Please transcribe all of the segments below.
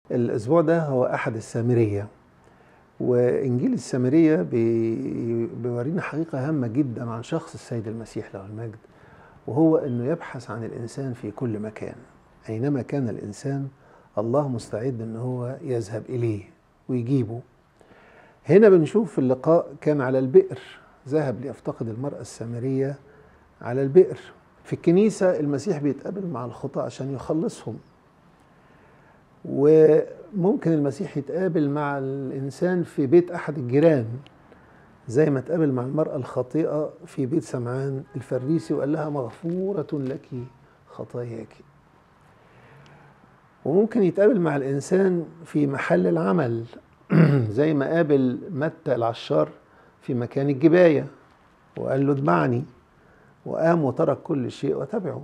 الأسبوع ده هو أحد السامرية وإنجيل السامرية بي- بيورينا حقيقة هامة جدا عن شخص السيد المسيح له المجد وهو أنه يبحث عن الإنسان في كل مكان أينما كان الإنسان الله مستعد أنه هو يذهب إليه ويجيبه هنا بنشوف في اللقاء كان على البئر ذهب ليفتقد المرأة السامرية على البئر في الكنيسة المسيح بيتقابل مع الخطاة عشان يخلصهم وممكن المسيح يتقابل مع الإنسان في بيت أحد الجيران زي ما اتقابل مع المرأة الخاطئة في بيت سمعان الفريسي وقال لها مغفورة لك خطاياك وممكن يتقابل مع الإنسان في محل العمل زي ما قابل متى العشار في مكان الجباية وقال له اتبعني وقام وترك كل شيء وتبعه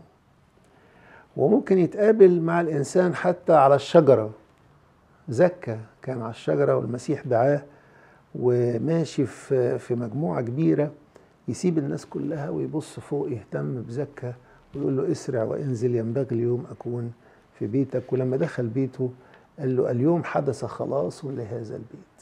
وممكن يتقابل مع الإنسان حتى على الشجرة زكى كان على الشجرة والمسيح دعاه وماشي في في مجموعة كبيرة يسيب الناس كلها ويبص فوق يهتم بزكى ويقول له اسرع وانزل ينبغي اليوم أكون في بيتك ولما دخل بيته قال له اليوم حدث خلاص لهذا البيت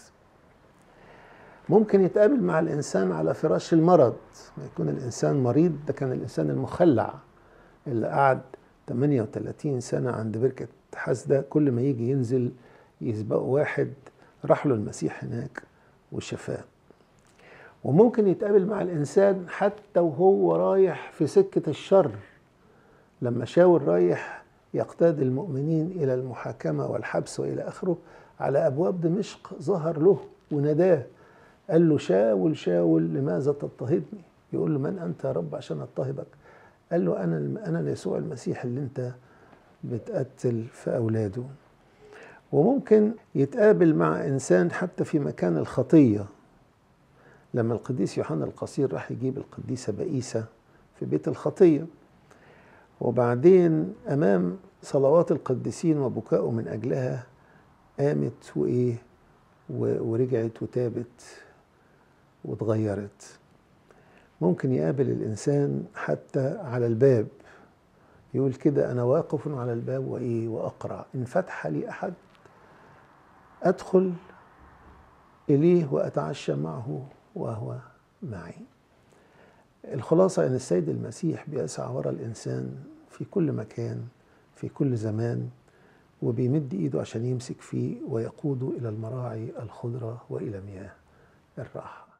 ممكن يتقابل مع الإنسان على فراش المرض ما يكون الإنسان مريض ده كان الإنسان المخلع اللي قعد 38 سنة عند بركة حسدة كل ما يجي ينزل يسبقه واحد راح له المسيح هناك وشفاه وممكن يتقابل مع الإنسان حتى وهو رايح في سكة الشر لما شاول رايح يقتاد المؤمنين إلى المحاكمة والحبس وإلى آخره على أبواب دمشق ظهر له وناداه قال له شاول شاول لماذا تضطهدني يقول له من أنت يا رب عشان أضطهدك قال له أنا أنا يسوع المسيح اللي أنت بتقتل في أولاده وممكن يتقابل مع إنسان حتى في مكان الخطية لما القديس يوحنا القصير راح يجيب القديسة بئيسة في بيت الخطية وبعدين أمام صلوات القديسين وبكائه من أجلها قامت وإيه ورجعت وتابت واتغيرت ممكن يقابل الإنسان حتى على الباب يقول كده أنا واقف على الباب وإيه وأقرع إن فتح لي أحد أدخل إليه وأتعشى معه وهو معي الخلاصة أن السيد المسيح بيسعى وراء الإنسان في كل مكان في كل زمان وبيمد إيده عشان يمسك فيه ويقوده إلى المراعي الخضرة وإلى مياه الراحة